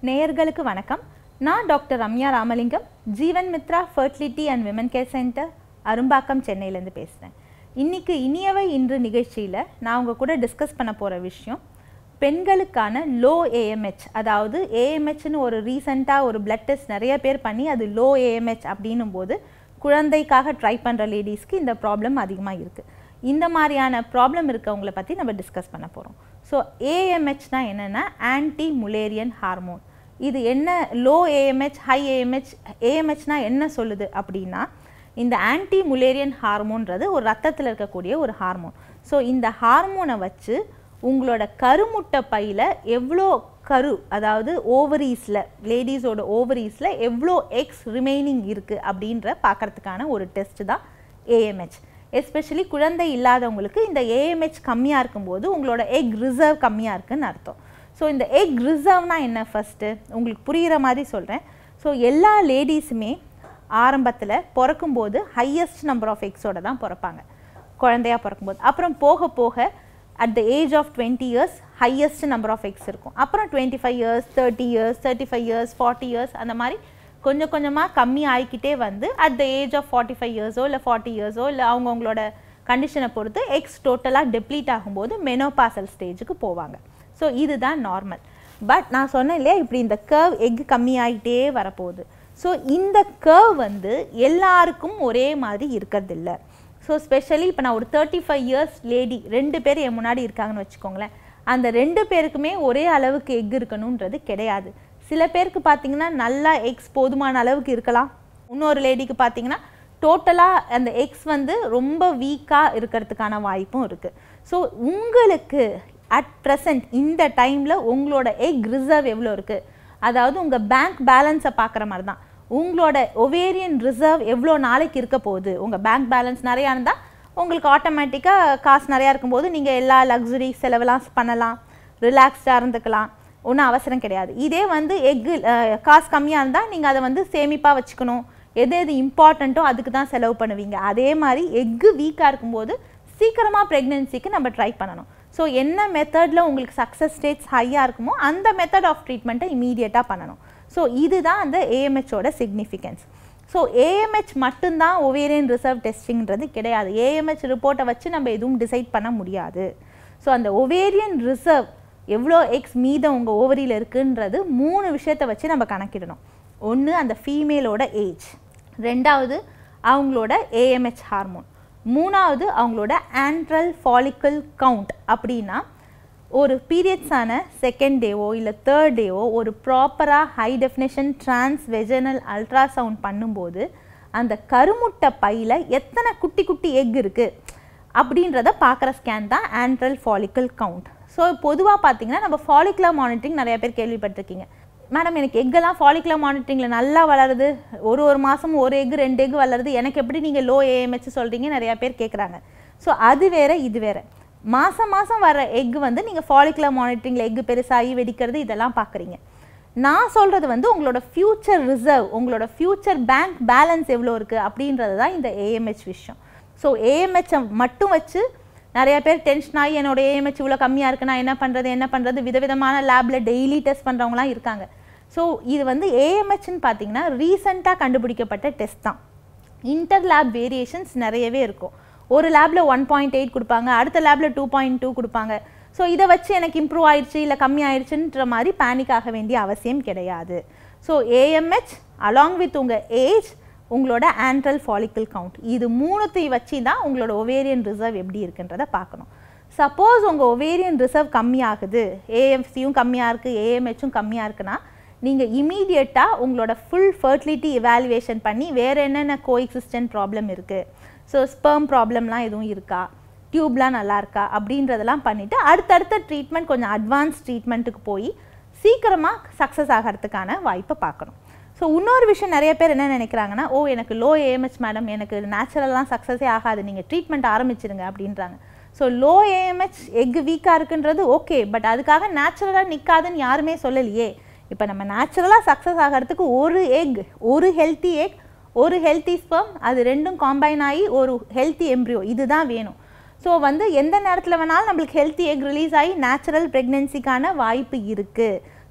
நேயர்களுக்கு வணக்கம் நான் doctor Ramya Ramalingam Jeevan Mitra fertility and women care centre Arumbakkam சென்னையிலேருந்து பேசுகிறேன் இன்னைக்கு இனியவை இன்று நிகழ்ச்சியில் நான் உங்கள் கூட டிஸ்கஸ் பண்ண போகிற விஷயம் பெண்களுக்கான லோ ஏஎம்ஹெச் அதாவது ஏஎம்ஹெச்னு ஒரு ரீசெண்டாக ஒரு பிளட் டெஸ்ட் நிறைய பேர் பண்ணி அது லோ ஏஎம்ஹெச் அப்படின்னும் போது குழந்தைக்காக ட்ரை பண்ணுற லேடிஸ்க்கு இந்த ப்ராப்ளம் அதிகமாக இருக்குது இந்த மாதிரியான ப்ராப்ளம் இருக்கவங்கள பற்றி நம்ம டிஸ்கஸ் பண்ண போகிறோம் ஸோ ஏஎம்ஹெச்னா என்னென்னா ஆன்டி முலேரியன் ஹார்மோன் இது என்ன லோ ஏஎம்ஹெச் ஹை ஏஎம்ஹெச் ஏஎம்ஹெச்னா என்ன சொல்லுது அப்படின்னா இந்த ஆன்டி முலேரியன் ஹார்மோன்றது ஒரு ரத்தத்தில் இருக்கக்கூடிய ஒரு ஹார்மோன் ஸோ இந்த ஹார்மோனை வச்சு உங்களோட கருமுட்டை பையில் எவ்வளோ கரு அதாவது ஓவரீஸில் லேடிஸோட ஓவரீஸில் எவ்வளோ எக்ஸ் ரிமைனிங் இருக்குது அப்படின்ற பார்க்கறதுக்கான ஒரு டெஸ்ட் தான் ஏஎம்ஹெச் எஸ்பெஷலி குழந்தை இல்லாதவங்களுக்கு இந்த ஏஎம்ஹெச் கம்மியாக இருக்கும்போது உங்களோட எக் ரிசர்வ் கம்மியாக இருக்குன்னு அர்த்தம் ஸோ இந்த எக் ரிசர்வ்னா என்ன ஃபஸ்ட்டு உங்களுக்கு புரிகிற மாதிரி சொல்கிறேன் ஸோ எல்லா லேடிஸுமே ஆரம்பத்தில் பிறக்கும்போது ஹையஸ்ட் நம்பர் ஆஃப் எக்ஸோட தான் பிறப்பாங்க குழந்தையா பிறக்கும்போது அப்புறம் போக போக at the age of twenty years highest number of eggs இருக்கும் அப்புறம் twenty five years thirty years thirty five years forty years அந்த மாதிரி கொஞ்சம் கொஞ்சமாக கம்மி ஆகிக்கிட்டே வந்து at the age of forty five இயர்ஸோ இல்லை ஃபார்ட்டி இயர்ஸோ இல்லை அவங்கவுங்களோட கண்டிஷனை பொறுத்து எக்ஸ் டோட்டலாக டெப்ளீட் ஆகும்போது மெனோபாசல் ஸ்டேஜுக்கு போவாங்க ஸோ இதுதான் நார்மல் பட் நான் சொன்னேன் இல்லையா இப்படி இந்த கர்வ் எக் கம்மியாகிட்டே வரப்போகுது ஸோ இந்த கர்வ் வந்து எல்லாருக்கும் ஒரே மாதிரி இருக்கிறதில்ல ஸோ ஸ்பெஷலி இப்போ நான் ஒரு தேர்ட்டி ஃபைவ் இயர்ஸ் லேடி ரெண்டு பேர் என் முன்னாடி இருக்காங்கன்னு வச்சுக்கோங்களேன் அந்த ரெண்டு பேருக்குமே ஒரே அளவுக்கு எக் இருக்கணுன்றது கிடையாது சில பேருக்கு பார்த்தீங்கன்னா நல்லா எக்ஸ் போதுமான அளவுக்கு இருக்கலாம் இன்னொரு லேடிக்கு பார்த்தீங்கன்னா டோட்டலாக அந்த எக்ஸ் வந்து ரொம்ப வீக்காக இருக்கிறதுக்கான வாய்ப்பும் இருக்குது ஸோ உங்களுக்கு அட் ப்ரெசன்ட் இந்த டைமில் உங்களோட எக் ரிசர்வ் எவ்வளோ இருக்குது அதாவது உங்கள் பேங்க் பேலன்ஸை பார்க்குற மாதிரி தான் உங்களோட ஒவேரியன் ரிசர்வ் எவ்வளோ நாளைக்கு இருக்க போகுது உங்கள் பேங்க் பேலன்ஸ் நிறையா இருந்தால் உங்களுக்கு ஆட்டோமேட்டிக்காக காசு நிறையா இருக்கும்போது நீங்கள் எல்லா லக்ஸுரி செலவெல்லாம் பண்ணலாம் ரிலாக்ஸ்டாக இருந்துக்கலாம் ஒன்றும் அவசரம் கிடையாது இதே வந்து எக்கு காசு கம்மியாக இருந்தால் நீங்கள் அதை வந்து சேமிப்பாக வச்சுக்கணும் எது எது இம்பார்ட்டண்ட்டோ அதுக்கு தான் செலவு பண்ணுவீங்க அதே மாதிரி எக்கு வீக்காக இருக்கும்போது சீக்கிரமாக ப்ரெக்னென்சிக்கு நம்ம ட்ரை பண்ணணும் ஸோ என்ன மெத்தடில் உங்களுக்கு சக்ஸஸ் ரேட்ஸ் ஹையாக இருக்குமோ அந்த மெத்தட் ஆஃப் ட்ரீட்மெண்ட்டை இமீடியட்டாக பண்ணணும் ஸோ இதுதான் அந்த ஏஎம்ஹெச்சோட சிக்னிஃபிகன்ஸ் ஸோ ஏஎம்ஹெச் மட்டும்தான் ஒவேரியன் ரிசர்வ் டெஸ்டிங்கிறது கிடையாது ஏஎம்ஹெச் ரிப்போர்ட்டை வச்சு நம்ம எதுவும் டிசைட் பண்ண முடியாது ஸோ அந்த ஒவேரியன் ரிசர்வ் எவ்வளோ எக்ஸ் மீதம் உங்கள் ஓவரியில் இருக்குன்றது மூணு விஷயத்தை வச்சு நம்ம கணக்கிடணும் ஒன்று அந்த ஃபீமேலோட ஏஜ் ரெண்டாவது அவங்களோட ஏஎம்ஹெச் ஹார்மோன் மூணாவது அவங்களோட ஆண்ட்ரல் ஃபாலிக்கல் கவுண்ட் அப்படின்னா ஒரு பீரியட்ஸான செகண்ட் டேவோ இல்லை தேர்ட் டேவோ ஒரு ப்ராப்பராக high definition transvaginal ultrasound பண்ணும்போது அந்த கருமுட்டை பையில் எத்தனை குட்டி குட்டி எக் இருக்குது அப்படின்றத பார்க்குற ஸ்கேன் தான் ஆண்ட்ரல் ஃபாலிக்கல் கவுண்ட் ஸோ பொதுவாக பார்த்தீங்கன்னா நம்ம ஃபாலிகுலர் மானிட்டரிங் நிறைய பேர் கேள்விப்பட்டிருக்கீங்க மேடம் எனக்கு எக்கெல்லாம் ஃபாலிகுலர் மானிட்டரிங்கில் நல்லா வளருது ஒரு ஒரு மாதம் ஒரு எக் ரெண்டு எக் வளருது எனக்கு எப்படி நீங்கள் லோ ஏஎம்ஹெச் சொல்கிறீங்க நிறையா பேர் கேட்குறாங்க ஸோ அது வேறு இது வேறு மாதம் மாதம் வர எக் வந்து நீங்கள் ஃபாலிகுலர் மானிட்டரிங்கில் எக் பெருசாகி வெடிக்கிறது இதெல்லாம் பார்க்குறீங்க நான் சொல்கிறது வந்து உங்களோட ஃப்யூச்சர் ரிசர்வ் உங்களோட ஃப்யூச்சர் பேங்க் பேலன்ஸ் எவ்வளோ இருக்குது அப்படின்றது தான் இந்த ஏஎம்ஹெச் விஷயம் ஸோ ஏஎம்ஹெச்சை மட்டும் வச்சு நிறைய பேர் டென்ஷன் ஆகி என்னோட ஏஎம்ஹெச் இவ்வளோ கம்மியாக இருக்குது நான் என்ன பண்ணுறது என்ன பண்ணுறது விதவிதமான லேபில் டெய்லி டெஸ்ட் பண்ணுறவங்களாம் இருக்காங்க ஸோ இது வந்து ஏஎம்ஹெச்னு பார்த்தீங்கன்னா ரீசெண்டாக கண்டுபிடிக்கப்பட்ட டெஸ்ட் தான் இன்டர் லேப் வேரியேஷன்ஸ் நிறையவே இருக்கும் ஒரு லேபில் ஒன் பாயிண்ட் எயிட் கொடுப்பாங்க அடுத்த லேபில் டூ பாயிண்ட் டூ கொடுப்பாங்க ஸோ இதை வச்சு எனக்கு இம்ப்ரூவ் ஆயிடுச்சு இல்லை கம்மி ஆயிடுச்சுன்ற மாதிரி பேனிக் ஆக வேண்டிய அவசியம் கிடையாது ஸோ ஏஎம்ஹெச் அலாங் வித் உங்கள் ஏஜ் உங்களோட ஆண்ட்ரல் ஃபாலிக்கல் கவுண்ட் இது மூணுத்தையும் வச்சு தான் உங்களோட ஒவேரியன் ரிசர்வ் எப்படி இருக்குன்றதை பார்க்கணும் சப்போஸ் உங்கள் ஒவேரியன் ரிசர்வ் கம்மியாகுது ஏஎஃப்சியும் கம்மியாக இருக்குது ஏஎம்ஹெச்சும் கம்மியாக இருக்குன்னா நீங்கள் இமீடியட்டாக உங்களோட ஃபுல் ஃபர்டிலிட்டி இவாலுவேஷன் பண்ணி வேறு என்னென்ன கோஎக்ஸிஸ்டன்ட் ப்ராப்ளம் இருக்குது ஸோ ஸ்பெர்ம் ப்ராப்ளம்லாம் எதுவும் இருக்கா டியூப்லாம் நல்லா இருக்கா அப்படின்றதெல்லாம் பண்ணிவிட்டு அடுத்தடுத்த ட்ரீட்மெண்ட் கொஞ்சம் அட்வான்ஸ் ட்ரீட்மெண்ட்டுக்கு போய் சீக்கிரமாக சக்ஸஸ் ஆகிறதுக்கான வாய்ப்பை பார்க்கணும் ஸோ இன்னொரு விஷயம் நிறைய பேர் என்ன நினைக்கிறாங்கன்னா ஓ எனக்கு லோ ஏஎம்ஹெச் மேடம் எனக்கு நேச்சுரல்லாம் சக்ஸஸே ஆகாது நீங்கள் ட்ரீட்மெண்ட் ஆரம்பிச்சிருங்க அப்படின்றாங்க ஸோ லோ ஏஎம்ஹெச் எக் வீக்காக இருக்குன்றது ஓகே பட் அதுக்காக நேச்சுரலாக நிற்காதுன்னு யாருமே சொல்லலையே இப்போ நம்ம நேச்சுரலாக சக்ஸஸ் ஆகிறதுக்கு ஒரு எக் ஒரு ஹெல்த்தி எக் ஒரு ஹெல்த்தி ஸ்பெர்ம் அது ரெண்டும் காம்பைன் ஆகி ஒரு ஹெல்த்தி எம்ப்ரியோ இதுதான் வேணும் ஸோ வந்து எந்த நேரத்தில் வேணாலும் நம்மளுக்கு ஹெல்த்தி எக் ரிலீஸ் ஆகி நேச்சுரல் ப்ரெக்னென்சிக்கான வாய்ப்பு இருக்குது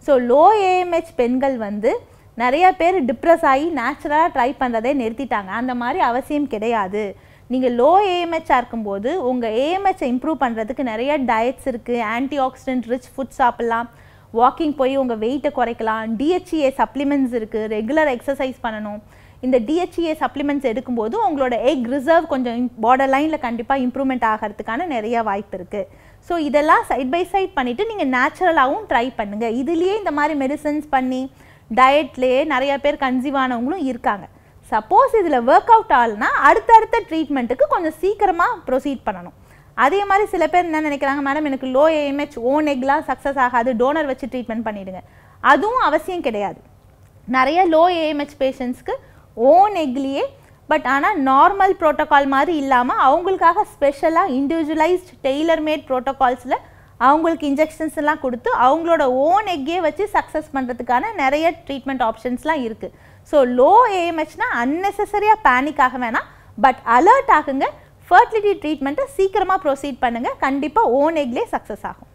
ஸோ லோ ஏஎம்ஹெச் பெண்கள் வந்து நிறைய பேர் டிப்ரெஸ் ஆகி நேச்சுரலாக ட்ரை பண்ணுறதே நிறுத்திட்டாங்க அந்த மாதிரி அவசியம் கிடையாது நீங்கள் லோ ஏஎம்ஹெச்சாக இருக்கும்போது உங்கள் ஏஎம்ஹெச்சை இம்ப்ரூவ் பண்ணுறதுக்கு நிறைய டயட்ஸ் இருக்குது ஆன்டி ஆக்சிடென்ட் ரிச் ஃபுட் சாப்பிட்லாம் வாக்கிங் போய் உங்கள் வெயிட்டை குறைக்கலாம் டிஹெச்ஏ சப்ளிமெண்ட்ஸ் இருக்குது ரெகுலர் எக்ஸசைஸ் பண்ணணும் இந்த டிஹெச்ஏ சப்ளிமெண்ட்ஸ் எடுக்கும்போது உங்களோட எக் ரிசர்வ் கொஞ்சம் பார்டர் லைனில் கண்டிப்பாக இம்ப்ரூவ்மெண்ட் ஆகிறதுக்கான நிறைய வாய்ப்பு இருக்குது ஸோ இதெல்லாம் சைட் பை சைட் பண்ணிவிட்டு நீங்கள் நேச்சுரலாகவும் ட்ரை பண்ணுங்கள் இதுலேயே இந்த மாதிரி மெடிசன்ஸ் பண்ணி டயட்லேயே நிறைய பேர் கன்சீவ் ஆனவங்களும் இருக்காங்க சப்போஸ் இதில் ஒர்க் அவுட் ஆகலைன்னா அடுத்தடுத்த ட்ரீட்மெண்ட்டுக்கு கொஞ்சம் சீக்கிரமாக ப்ரொசீட் பண்ணணும் அதே மாதிரி சில பேர் என்ன நினைக்கிறாங்க மேடம் எனக்கு லோ ஏஎம்ஹெச் ஓன் எக்லாம் சக்ஸஸ் ஆகாது டோனர் வச்சு ட்ரீட்மெண்ட் பண்ணிடுங்க அதுவும் அவசியம் கிடையாது நிறைய லோ ஏஎம்ஹெச் பேஷண்ட்ஸ்க்கு ஓன் எக்லேயே பட் ஆனால் நார்மல் ப்ரோட்டோகால் மாதிரி இல்லாமல் அவங்களுக்காக ஸ்பெஷலாக இண்டிவிஜுவலைஸ்ட் டெய்லர் மேட் ப்ரோட்டோகால்ஸில் அவங்களுக்கு இன்ஜெக்ஷன்ஸ் எல்லாம் கொடுத்து அவங்களோட ஓன் எக்கே வச்சு சக்ஸஸ் பண்ணுறதுக்கான நிறைய ட்ரீட்மெண்ட் ஆப்ஷன்ஸ்லாம் இருக்குது ஸோ லோ ஏஎம்ஹெச்னா அன்னெசரியாக பேனிக் ஆக வேணாம் பட் அலர்ட் ஆகுங்க ஃபர்டிலிட்டி ட்ரீட்மெண்ட்டை சீக்கிரமாக ப்ரொசீட் பண்ணுங்கள் கண்டிப்பாக ஓன் எக்லேயே சக்ஸஸ் ஆகும்